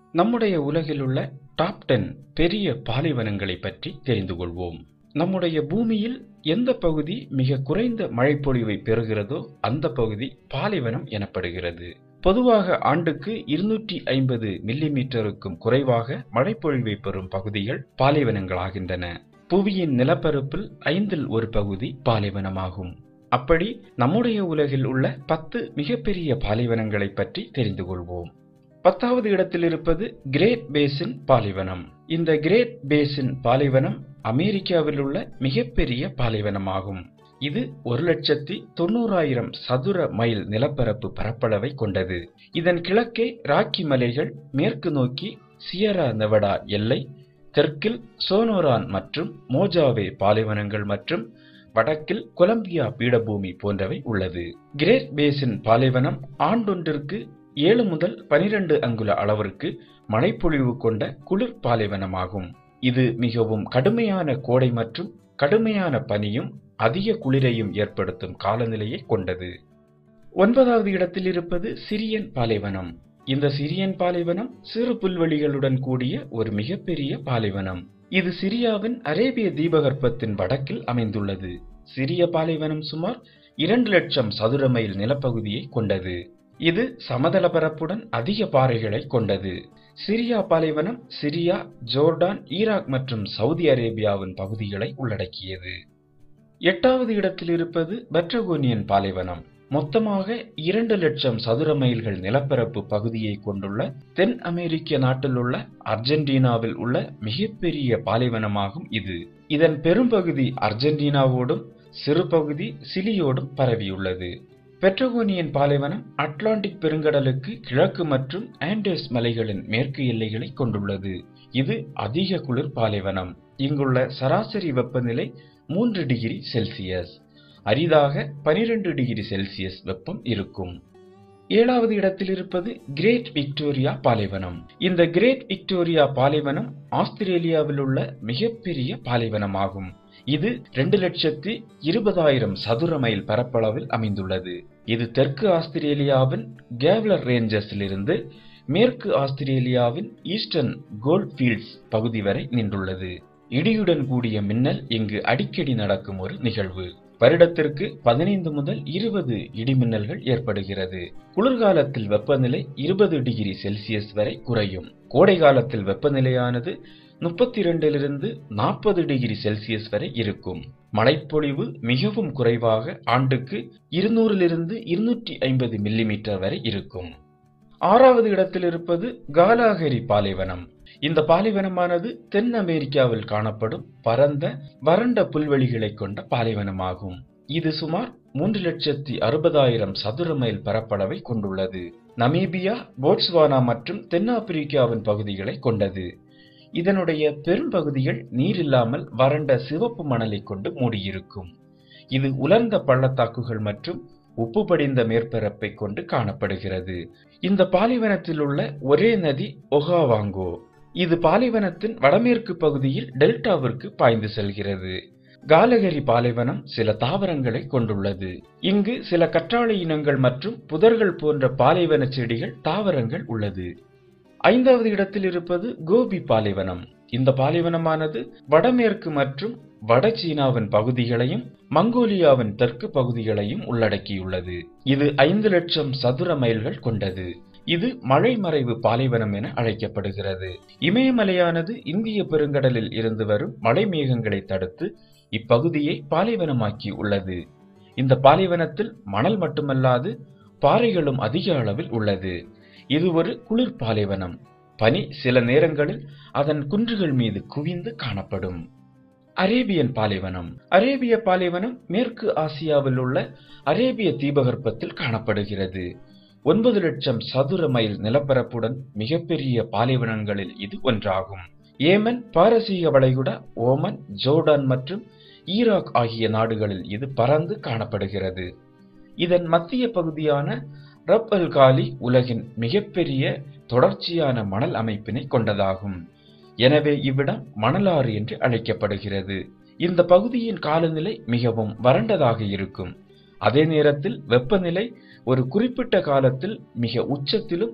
நம்முடைய உலகில் உள்ள டாப் டென் பெரிய பாலைவனங்களை பற்றி தெரிந்து கொள்வோம் நம்முடைய பூமியில் எந்த பகுதி மிக குறைந்த மழைப்பொழிவை பெறுகிறதோ அந்த பகுதி பாலைவனம் எனப்படுகிறது பொதுவாக ஆண்டுக்கு இருநூற்றி ஐம்பது மில்லிமீட்டருக்கும் குறைவாக மழைப்பொழிவை பெறும் பகுதிகள் பாலைவனங்களாகின்றன புவியின் நிலப்பரப்பில் ஐந்தில் ஒரு பகுதி பாலைவனமாகும் அப்படி நம்முடைய உலகில் உள்ள பத்து மிகப்பெரிய பாலைவனங்களை பற்றி தெரிந்து கொள்வோம் பத்தாவது இடத்தில் இருப்பது கிரேட் பேசின் பாலைவனம் இந்த கிரேட் பேசின் பாலைவனம் அமெரிக்காவில் உள்ள மிகப்பெரிய பாலைவனமாகும் இது ஒரு லட்சத்தி தொண்ணூறாயிரம் சதுர மைல் நிலப்பரப்பு பரப்பளவை கொண்டது இதன் கிழக்கே ராக்கி மலைகள் மேற்கு நோக்கி சியரா நெவடா எல்லை தெற்கில் சோனோரான் மற்றும் மோஜாவே பாலைவனங்கள் மற்றும் வடக்கில் கொலம்பியா பீடபூமி போன்றவை உள்ளது கிரேட் பேசின் பாலைவனம் ஆண்டொன்றிற்கு ஏழு முதல் பனிரெண்டு அங்குல அளவிற்கு மழைப்பொழிவு கொண்ட குளிர் பாலைவனமாகும் இது மிகவும் கடுமையான கோடை மற்றும் கடுமையான பனியும் அதிக குளிரையும் ஏற்படுத்தும் காலநிலையை கொண்டது ஒன்பதாவது இடத்தில் இருப்பது சிரியன் பாலைவனம் இந்த சிரியன் பாலைவனம் சிறு புல்வெளிகளுடன் கூடிய ஒரு மிகப்பெரிய பாலைவனம் இது சிரியாவின் அரேபிய தீபகற்பத்தின் வடக்கில் அமைந்துள்ளது சிரிய பாலைவனம் சுமார் இரண்டு லட்சம் சதுர மைல் நிலப்பகுதியை கொண்டது இது சமதள பரப்புடன் அதிக பாறைகளை கொண்டது சிரியா பாலைவனம் சிரியா ஜோர்டான் ஈராக் மற்றும் சவுதி அரேபியாவின் பகுதிகளை உள்ளடக்கியது எட்டாவது இடத்தில் இருப்பது பெட்ரகோனியன் பாலைவனம் மொத்தமாக இரண்டு லட்சம் சதுர மைல்கள் நிலப்பரப்பு பகுதியை கொண்டுள்ள தென் அமெரிக்க நாட்டில் உள்ள அர்ஜென்டினாவில் உள்ள மிகப்பெரிய பாலைவனமாகும் இது இதன் பெரும்பகுதி அர்ஜென்டினாவோடும் சிறு பகுதி சிலியோடும் பரவியுள்ளது பெட்ரகோனியன் பாலைவனம் அட்லாண்டிக் பெருங்கடலுக்கு கிழக்கு மற்றும் ஆண்டேஸ் மலைகளின் மேற்கு எல்லைகளை கொண்டுள்ளது இது அதிக குளிர் பாலைவனம் இங்குள்ள சராசரி வெப்பநிலை மூன்று டிகிரி செல்சியஸ் அரிதாக பனிரெண்டு டிகிரி செல்சியஸ் வெப்பம் இருக்கும் ஏழாவது இடத்தில் இருப்பது கிரேட் விக்டோரியா பாலைவனம் இந்த கிரேட் விக்டோரியா பாலைவனம் ஆஸ்திரேலியாவில் உள்ள மிகப்பெரிய பாலைவனமாகும் இது ரெண்டு லட்சத்தி இருபதாயிரம் சதுர மைல் பரப்பளவில் அமைந்துள்ளது இது தெற்கு ஆஸ்திரேலியாவின் கேவ்லர் ரேஞ்சஸில் இருந்து மேற்கு ஆஸ்திரேலியாவின் ஈஸ்டர்ன் கோல்ட்ஃபீல்ட்ஸ் பகுதி வரை நின்றுள்ளது இடியுடன் கூடிய மின்னல் இங்கு அடிக்கடி நடக்கும் ஒரு நிகழ்வு வருடத்திற்கு பதினைந்து முதல் இருபது இடிமின்னல்கள் ஏற்படுகிறது குளிர்காலத்தில் வெப்பநிலை இருபது டிகிரி செல்சியஸ் வரை குறையும் கோடை காலத்தில் வெப்பநிலையானது முப்பத்தி இரண்டிலிருந்து நாற்பது டிகிரி செல்சியஸ் வரை இருக்கும் மழைப்பொழிவு மிகவும் குறைவாக ஆண்டுக்கு இருநூறிலிருந்து இருநூற்றி ஐம்பது மில்லிமீட்டர் வரை இருக்கும் ஆறாவது இடத்தில் இருப்பது காலாகரி பாலைவனம் இந்த பாலைவனமானது தென் அமெரிக்காவில் காணப்படும் பரந்த வறண்ட புல்வெளிகளை கொண்ட பாலைவனமாகும் இது சுமார் மூன்று லட்சத்தி அறுபதாயிரம் சதுர மைல் பரப்பளவை கொண்டுள்ளது நமீபியா போட்ஸ்வானா மற்றும் தென்னாப்பிரிக்காவின் பகுதிகளை கொண்டது இதனுடைய பெரும்பகுதிகள் நீர் இல்லாமல் வறண்ட சிவப்பு மணலை கொண்டு மூடியிருக்கும் இது உலர்ந்த பள்ளத்தாக்குகள் மற்றும் உப்பு படிந்த மேற்பரப்பை கொண்டு காணப்படுகிறது இந்த பாலைவனத்தில் உள்ள ஒரே நதி ஒகாவாங்கோ இது பாலைவனத்தின் வடமேற்கு பகுதியில் டெல்டாவிற்கு பாய்ந்து செல்கிறது காலகரி பாலைவனம் சில தாவரங்களை கொண்டுள்ளது இங்கு சில கற்றாழை இனங்கள் மற்றும் புதர்கள் போன்ற பாலைவன செடிகள் தாவரங்கள் உள்ளது ஐந்தாவது இடத்தில் இருப்பது கோபி பாலைவனம் இந்த பாலைவனமானது வடமேற்கு மற்றும் வட சீனாவின் பகுதிகளையும் மங்கோலியாவின் தெற்கு பகுதிகளையும் உள்ளடக்கியுள்ளது இது ஐந்து லட்சம் சதுர மைல்கள் கொண்டது இது மழைமறைவு பாலைவனம் என அழைக்கப்படுகிறது இமயமலையானது இந்திய பெருங்கடலில் இருந்து வரும் மழை மேகங்களை தடுத்து இப்பகுதியை பாலைவனமாக்கி உள்ளது இந்த பாலைவனத்தில் மணல் மட்டுமல்லாது பாறைகளும் அதிக அளவில் உள்ளது இது ஒரு குளிர் பாலைவனம் பனி சில நேரங்களில் அதன் குன்றுகள் மீது குவிந்து காணப்படும் அரேபியன் பாலைவனம் அரேபிய பாலைவனம் மேற்கு ஆசியாவில் உள்ள அரேபிய தீபகற்பத்தில் காணப்படுகிறது ஒன்பது லட்சம் சதுர மைல் நிலப்பரப்புடன் மிகப்பெரிய பாலைவனங்களில் இது ஒன்றாகும் ஏமன் பாரசீக வளைகுடா ஓமன் ஜோர்டான் மற்றும் ஈராக் ஆகிய நாடுகளில் இது பறந்து காணப்படுகிறது இதன் மத்திய பகுதியான ரப் அல் காலி உலகின் மிகப்பெரிய தொடர்ச்சியான மணல் அமைப்பினை கொண்டதாகும் எனவே இவ்விடம் மணலாறு என்று அழைக்கப்படுகிறது இந்த பகுதியின் காலநிலை மிகவும் வறண்டதாக இருக்கும் அதே நேரத்தில் வெப்பநிலை ஒரு குறிப்பிட்ட காலத்தில் மிக உச்சத்திலும்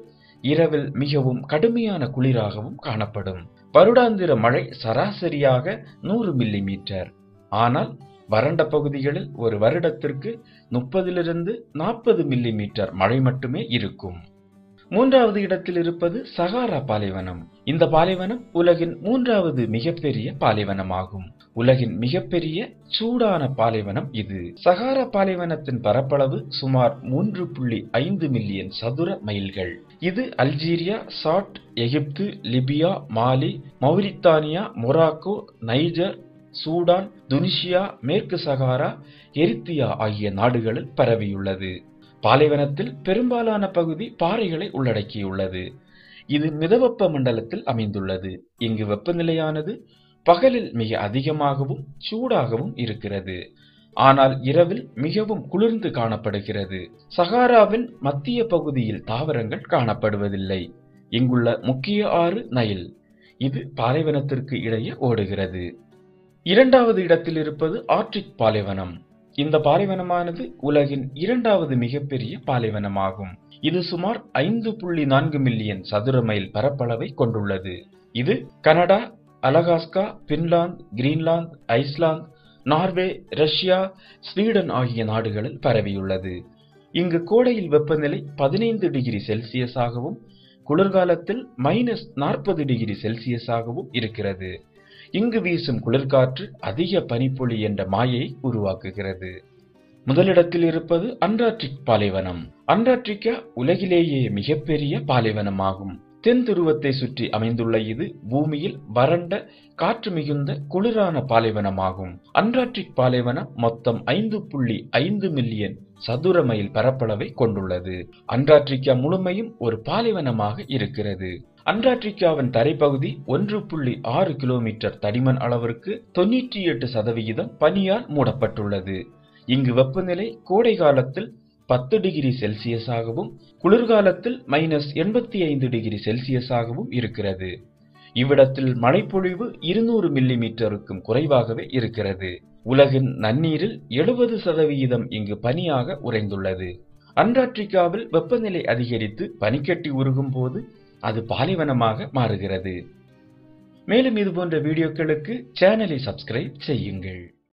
இரவில் மிகவும் கடுமையான குளிராகவும் காணப்படும் வருடாந்திர மழை சராசரியாக நூறு மில்லி மீட்டர் ஆனால் வறண்ட பகுதிகளில் ஒரு வருடத்திற்கு முப்பதிலிருந்து நாற்பது மில்லி மீட்டர் மழை மட்டுமே இருக்கும் மூன்றாவது இடத்தில் இருப்பது சகாரா பாலைவனம் இந்த பாலைவனம் உலகின் மூன்றாவது மிகப்பெரிய பாலைவனமாகும் உலகின் மிகப்பெரிய சூடான பாலைவனம் இது சகாரா பாலைவனத்தின் பரப்பளவு சுமார் மூன்று புள்ளி ஐந்து மில்லியன் சதுர மைல்கள் இது Algeria Chad Egypt Libya Mali Mauritania Morocco Niger Sudan Tunisia மேற்கு சகாரா எரித்தியா ஆகிய நாடுகளில் பரவியுள்ளது பாலைவனத்தில் பெரும்பாலான பகுதி பாறைகளை உள்ளடக்கியுள்ளது இது மிதவெப்ப மண்டலத்தில் அமைந்துள்ளது இங்கு வெப்பநிலையானது பகலில் மிக அதிகமாகவும் சூடாகவும் இருக்கிறது ஆனால் இரவில் மிகவும் குளிர்ந்து காணப்படுகிறது சகாராவின் மத்திய பகுதியில் தாவரங்கள் காணப்படுவதில்லை இங்குள்ள முக்கிய ஆறு நைல் இது பாலைவனத்திற்கு இடையே ஓடுகிறது இரண்டாவது இடத்தில் இருப்பது ஆர்டிக் பாலைவனம் இந்த பாலைவனமானது உலகின் இரண்டாவது மிகப்பெரிய பாலைவனமாகும் இது சுமார் ஐந்து புள்ளி நான்கு மில்லியன் சதுர மைல் பரப்பளவை கொண்டுள்ளது இது Canada Alaska Finland Greenland Iceland Norway Russia Sweden ஆகிய நாடுகளில் பரவியுள்ளது இங்கு கோடையில் வெப்பநிலை பதினைந்து டிகிரி செல்சியஸாகவும் குளிர்காலத்தில் மைனஸ் நாற்பது டிகிரி செல்சியஸாகவும் இருக்கிறது இங்கு வீசும் குளிர்காற்று அதிக பனிப்பொழி என்ற மாயை உருவாக்குகிறது முதலிடத்தில் இருப்பது அண்டார்டிக் பாலைவனம் அண்டார்டிகா உலகிலேயே மிகப்பெரிய பாலைவனமாகும் தென் துருவத்தை சுற்றி அமைந்துள்ள இது பூமியில் வறண்ட காற்று மிகுந்த குளிரான பாலைவனமாகும் அண்டார்டிக் பாலைவனம் மொத்தம் ஐந்து புள்ளி ஐந்து மில்லியன் சதுர மைல் பரப்பளவை கொண்டுள்ளது அண்டார்டிகா முழுமையும் ஒரு பாலைவனமாக இருக்கிறது அண்டார்டிகாவின் தரைப்பகுதி ஒன்று புள்ளி ஆறு கிலோமீட்டர் தடிமன் அளவிற்கு தொன்னூற்றி எட்டு சதவிகிதம் பனியால் மூடப்பட்டுள்ளது இங்கு வெப்பநிலை கோடை காலத்தில் பத்து டிகிரி செல்சியஸாகவும் குளிர்காலத்தில் மைனஸ் எண்பத்தி ஐந்து டிகிரி செல்சியஸாகவும் இருக்கிறது இவ்விடத்தில் மழைப்பொழிவு இருநூறு மில்லி மீட்டருக்கும் குறைவாகவே இருக்கிறது உலகின் நன்னீரில் எழுபது சதவிகிதம் இங்கு பனியாக உறைந்துள்ளது அண்டார்டிகாவில் வெப்பநிலை அதிகரித்து பனிக்கட்டி உருகும் போது அது பாலைவனமாக மாறுகிறது மேலும் இது போன்ற வீடியோக்களுக்கு சேனலை சப்ஸ்கிரைப் செய்யுங்கள்